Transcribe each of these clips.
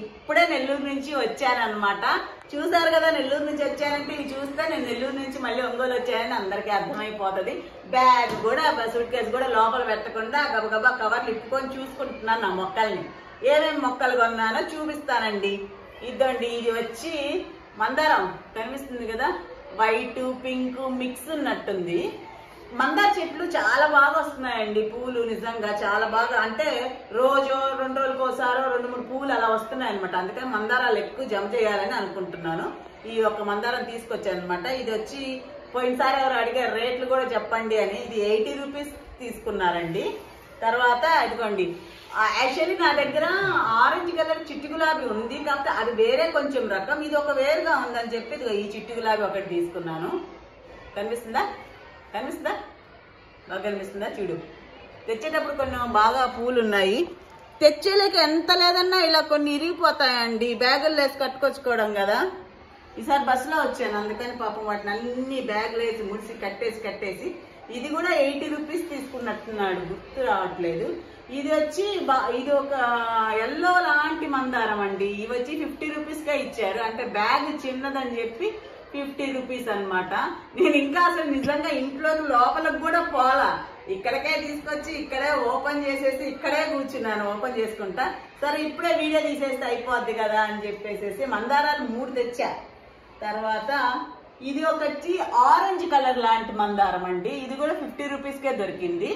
ఇప్పుడే నెల్లూరు నుంచి వచ్చానన్నమాట చూసారు కదా నెల్లూరు నుంచి వచ్చానంటే ఇది చూస్తే నేను నెల్లూరు నుంచి మళ్ళీ ఒంగోలు వచ్చానని అందరికీ అర్థమైపోతుంది బ్యాగ్ కూడా సూట్ కేసు కూడా లోపల పెట్టకుండా గబగబా కవర్లు ఇప్పుకొని చూసుకుంటున్నాను నా మొక్కల్ని ఏమేమి మొక్కలు కొన్నానో చూపిస్తానండి ఇదండి ఇది వచ్చి మందారం కనిపిస్తుంది కదా వైట్ పింక్ మిక్స్ ఉన్నట్టుంది మందార చెట్లు చాలా బాగా వస్తున్నాయండి పూలు నిజంగా చాలా బాగా అంటే రోజు రెండు రోజులకు ఒకసారో రెండు మూడు పూలు అలా వస్తున్నాయి అనమాట అందుకని మందారాలు ఎక్కువ జమ చేయాలని అనుకుంటున్నాను ఈ ఒక్క మందారం తీసుకొచ్చాను అనమాట ఇది వచ్చి పోయినసారి ఎవరు అడిగారు రేట్లు కూడా చెప్పండి అని ఇది ఎయిటీ రూపీస్ తీసుకున్నారండి తర్వాత ఇదిగోండి యాక్చువల్లీ నా దగ్గర ఆరెంజ్ కలర్ చిట్టి గులాబీ ఉంది కాకపోతే అది వేరే కొంచెం రకం ఇది ఒక వేరుగా ఉందని చెప్పి ఇదిగో ఈ చిట్టి గులాబీ ఒకటి తీసుకున్నాను కనిపిస్తుందా కనిపిస్తుందా బాగా కనిపిస్తుందా చూడు తెచ్చేటప్పుడు కొన్ని బాగా పూలు ఉన్నాయి తెచ్చేలేక ఎంత లేదన్నా ఇలా కొన్ని ఇరిగిపోతాయండి బ్యాగులు వేసి కట్టుకొచ్చుకోవడం కదా ఈసారి బస్సులో వచ్చాను అందుకని పాపం వాటిని అన్ని బ్యాగులు వేసి ముడిసి కట్టేసి కట్టేసి ఇది కూడా ఎయిటీ రూపీస్ తీసుకున్నట్టున్నాడు గుర్తు రావట్లేదు ఇది వచ్చి బా- ఇది ఒక ఎల్లో లాంటి మందారం అండి ఇవి వచ్చి ఫిఫ్టీ రూపీస్ గా ఇచ్చారు అంటే బ్యాగ్ చిన్నదని చెప్పి ఫిఫ్టీ రూపీస్ అన్నమాట నేను ఇంకా అసలు నిజంగా ఇంట్లోకి లోపలికి కూడా పోలా ఇక్కడికే తీసుకొచ్చి ఇక్కడే ఓపెన్ చేసేసి ఇక్కడే కూర్చున్నాను ఓపెన్ చేసుకుంటా సరే ఇప్పుడే వీడియో తీసేస్తే అయిపోద్ది కదా అని చెప్పేసి మందారాలు మూడు తెచ్చా తర్వాత ఇది ఒకటి ఆరెంజ్ కలర్ లాంటి మందారం అండి ఇది కూడా ఫిఫ్టీ రూపీస్కే దొరికింది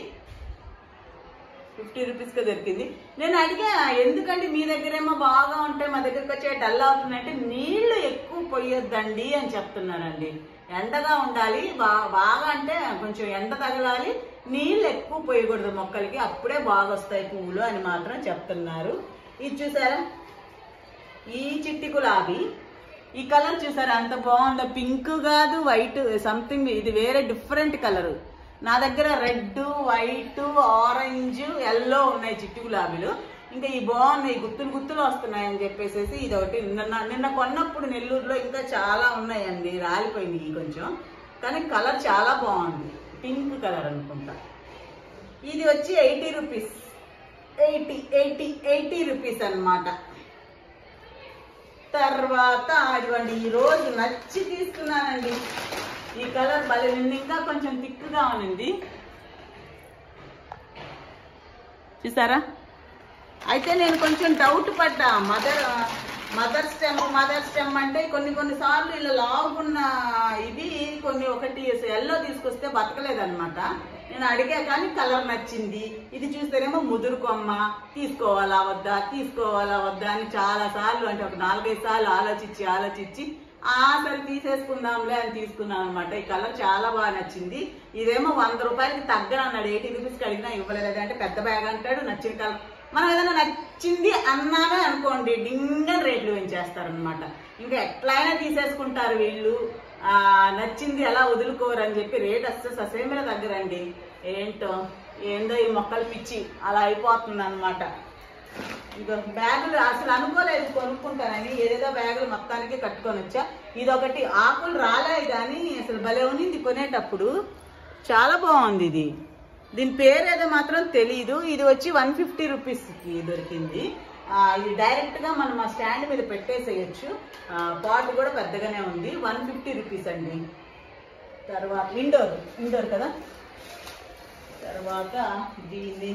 ఫిఫ్టీ రూపీస్కే దొరికింది నేను అడిగా ఎందుకంటే మీ దగ్గరేమో బాగా ఉంటాయి మా దగ్గరకు వచ్చే డల్ అవుతున్నాయంటే నీళ్లు ఎక్కువ పొయ్యొద్దండి అని చెప్తున్నారండి ఎండగా ఉండాలి బా- బాగా అంటే కొంచెం ఎండ తగలాలి నీళ్ళు ఎక్కువ పోయకూడదు మొక్కలకి అప్పుడే బాగా వస్తాయి పువ్వులు అని మాత్రం చెప్తున్నారు ఇది చూసారా ఈ చిట్టి గులాబీ ఈ కలర్ చూసారా అంత బాగుందో పింక్ కాదు వైట్ సంథింగ్ ఇది వేరే డిఫరెంట్ కలర్ నా దగ్గర రెడ్ వైట్ ఆరెంజ్ ఎల్లో ఉన్నాయి చిట్టి గులాబీలు ఇంకా ఈ బాగున్నాయి గుత్తులు గుత్తులు వస్తున్నాయి అని చెప్పేసి ఇది ఒకటి నిన్న నిన్న కొన్నప్పుడు నెల్లూరులో ఇంకా చాలా ఉన్నాయండి రాలిపోయింది కొంచెం కానీ కలర్ చాలా బాగుంది పింక్ కలర్ అనుకుంటా ఇది వచ్చి eighty rupees eighty eighty eighty rupees అన్నమాట తర్వాత అదిగోండి ఈ రోజు నచ్చి తీసుకున్నానండి ఈ కలర్ భలే ఉంది ఇంకా కొంచెం థిక్గా ఉంది చూసారా అయితే నేను కొంచెం డౌట్ పడ్డా mother mother stem mother stem అంటే కొన్ని కొన్ని సార్లు ఇలా లాగున్న ఇది కొన్ని ఒకటి ఎల్లో తీసుకొస్తే బతకలేదన్నమాట నేను అడిగా కానీ కలర్ నచ్చింది ఇది చూస్తేనేమో ముదురు కొమ్మ తీసుకోవాలా వద్దా తీసుకోవాలా వద్దా అని చాలా సార్లు అంటే ఒక నాలుగైదు సార్లు ఆలోచించి ఆలోచించి ఆ సరే తీసేసుకుందాంలే అని తీసుకున్నాను అనమాట ఈ కలర్ చాలా బాగా నచ్చింది ఇదేమో వంద రూపాయలకి తగ్గనన్నాడు ఎయిటీ రూపీస్కి అడిగినా ఇవ్వలేదు అంటే పెద్ద బ్యాగ్ అంటాడు నచ్చిన కలర్ మనం ఏదైనా నచ్చింది అన్నామే అనుకోండి డింగన్ రేట్లు పెంచేస్తారనమాట ఇంకా ఎట్లయినా తీసేసుకుంటారు వీళ్ళు ఆ నచ్చింది ఎలా వదులుకోరు అని చెప్పి రేట్ వస్తే ససేమిల దగ్గరండి ఏంటో ఏందో ఈ మొక్కలు పిచ్చి అలా అయిపోతుంది అనమాట ఇదో బ్యాగులు అసలు అనుకోలేదు కొనుక్కుంటానని ఏదేదో బ్యాగులు మొత్తానికి కట్టుకొని వచ్చా ఇదొకటి ఆకులు రాలే కానీ అసలు భలే ఉన్నింది కొనేటప్పుడు చాలా బాగుంది ఇది దీని పేరు ఏదో మాత్రం తెలియదు ఇది వచ్చి వన్ ఫిఫ్టీ రూపీస్కి దొరికింది ఆ, ఇది డైరెక్ట్ గా మనం ఆ స్టాండ్ మీద పెట్టేసేయచ్చు పాట్ కూడా పెద్దగానే ఉంది వన్ ఫిఫ్టీ రూపీస్ అండి తర్వాత ఇండోర్ ఇండోర్ కదా తర్వాత దీన్ని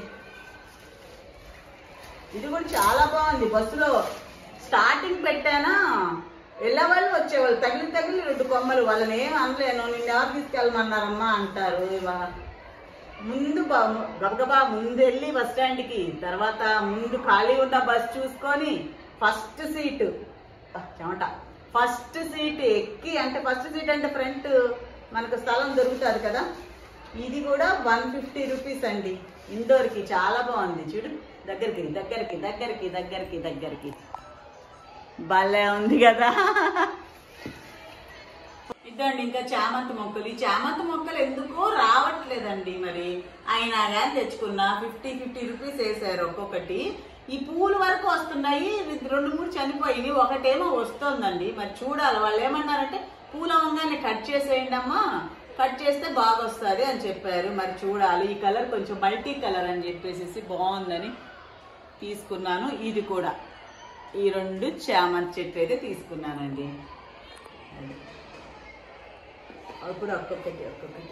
ఇది కూడా చాలా బాగుంది బస్సులో స్టార్టింగ్ పెట్టానా వెళ్ళేవాళ్ళు వచ్చేవాళ్ళు తగిలి తగిలి రెండు కొమ్మలు వాళ్ళని ఏం అనలేను నిన్ను ఎవరు తీసుకెళ్ళమన్నారమ్మా అంటారు ఇవాళ ముందు బ- గబగబా ముందు వెళ్ళి బస్ స్టాండ్కి తర్వాత ముందు ఖాళీ ఉన్న బస్ చూసుకొని ఫస్ట్ సీటు ఆ, చెమట ఫస్ట్ సీట్ ఎక్కి అంటే ఫస్ట్ సీట్ అంటే ఫ్రంట్ మనకు స్థలం దొరుకుతుంది కదా ఇది కూడా వన్ ఫిఫ్టీ రూపీస్ అండి ఇండోర్కి చాలా బాగుంది చూడు దగ్గరికి దగ్గరికి దగ్గరికి దగ్గరికి దగ్గరికి భలే ఉంది కదా ఇదండి ఇంకా చామంతి మొక్కలు ఈ చామంతి మొక్కలు ఎందుకో రావట్లేదండి మరి అయినా కానీ తెచ్చుకున్నా ఫిఫ్టీ ఫిఫ్టీ రూపీస్ వేసారు ఒక్కొక్కటి ఈ పూలు వరకు వస్తున్నాయి ఇది రెండు మూడు చనిపోయినాయి ఒకటేమో వస్తుందండి మరి చూడాలి వాళ్ళు ఏమన్నారంటే పూల వంగానే కట్ చేసేయండి అమ్మా కట్ చేస్తే బాగా వస్తుంది అని చెప్పారు మరి చూడాలి ఈ కలర్ కొంచెం మల్టీ కలర్ అని చెప్పేసి బాగుందని తీసుకున్నాను ఇది కూడా ఈ రెండు చామంతి చెట్లు అయితే తీసుకున్నానండి అప్పుడు ఒక్కొక్కటి ఒక్కొక్కటి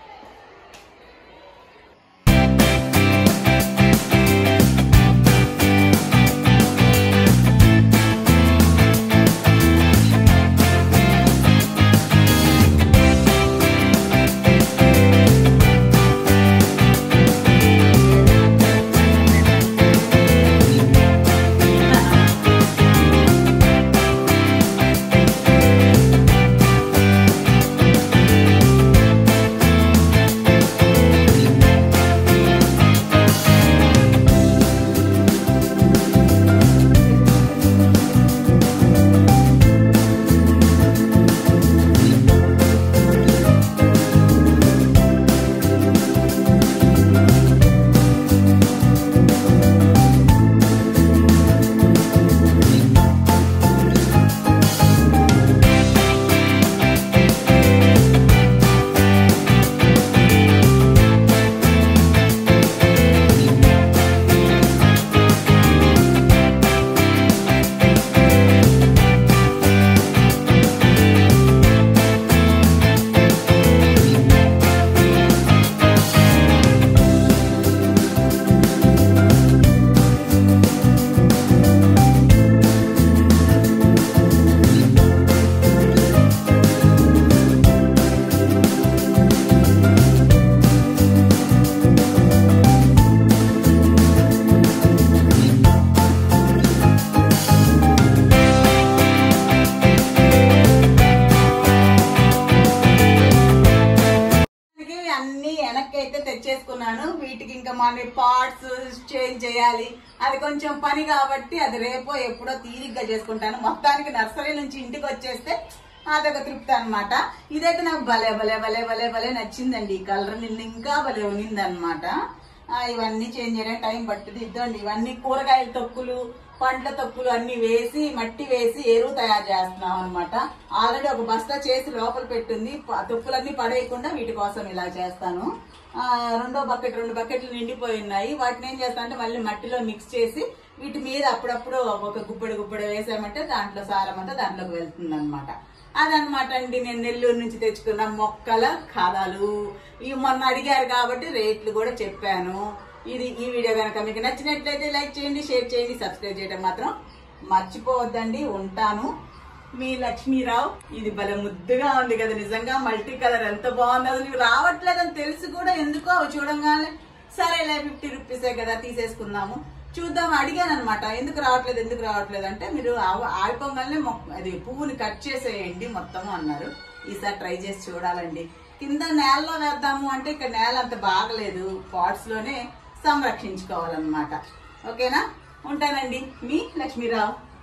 వీటికి అన్ని వెనక్కి అయితే తెచ్చేసుకున్నాను వీటికి ఇంకా మన పార్ట్స్ చేంజ్ చేయాలి అది కొంచెం పని కాబట్టి అది రేపో ఎప్పుడో తీరిగ్గా చేసుకుంటాను మొత్తానికి నర్సరీ నుంచి ఇంటికి వచ్చేస్తే అదొక తృప్తి అనమాట ఇదైతే నాకు భలే భలే భలే భలే భలే నచ్చిందండి ఈ కలర్ నిన్న ఇంకా భలే ఉన్నింది అనమాట ఇవన్నీ చేంజ్ చేయడానికి టైం పట్టుది ఇద్దండి ఇవన్నీ కూరగాయల తొక్కులు పండ్ల తొక్కులు అన్ని వేసి మట్టి వేసి ఎరువు తయారు చేస్తున్నాం అనమాట ఆల్రెడీ ఒక బస్తా చేసి లోపల పెట్టింది ప- తొక్కులన్నీ పడేయకుండా వీటి కోసం ఇలా చేస్తాను ఆ, రెండో బకెట్ రెండు బకెట్లు నిండిపోయి ఉన్నాయి వాటిని ఏం చేస్తా అంటే మళ్ళీ మట్టిలో మిక్స్ చేసి వీటి మీద అప్పుడప్పుడు ఒక గుప్పెడు గుప్పెడు వేసామంటే దాంట్లో సారం అంతా దాంట్లోకి వెళ్తుంది అనమాట అదనమాట అండి నేను నెల్లూరు నుంచి తెచ్చుకున్న మొక్కల కథలు ఇవి మొన్న అడిగారు కాబట్టి రేట్లు కూడా చెప్పాను ఇది ఈ వీడియో కనుక మీకు నచ్చినట్లయితే లైక్ చేయండి షేర్ చేయండి సబ్స్క్రైబ్ చేయడం మాత్రం మర్చిపోవద్దండి ఉంటాను మీ లక్ష్మీరావు ఇది భలే ముద్దుగా ఉంది కదా నిజంగా మల్టీ కలర్ ఎంత బాగుంది అది నీకు రావట్లేదని తెలిసి కూడా ఎందుకో అవి చూడంగానే సరేలే ఫిఫ్టీ రూపీసే కదా తీసేసుకుందాము చూద్దాం అడిగాను అనమాట ఎందుకు రావట్లేదు ఎందుకు రావట్లేదు అంటే మీరు ఆవ- ఆడిపోగానే మొక్క అది పువ్వుని కట్ చేసేయండి మొత్తము అన్నారు ఈసారి ట్రై చేసి చూడాలండి కింద నేలలో వేద్దాము అంటే ఇక్కడ నేల అంత బాగలేదు పాట్స్ లోనే సంరక్షించుకోవాలన్నమాట ఓకేనా ఉంటానండి మీ లక్ష్మీరావు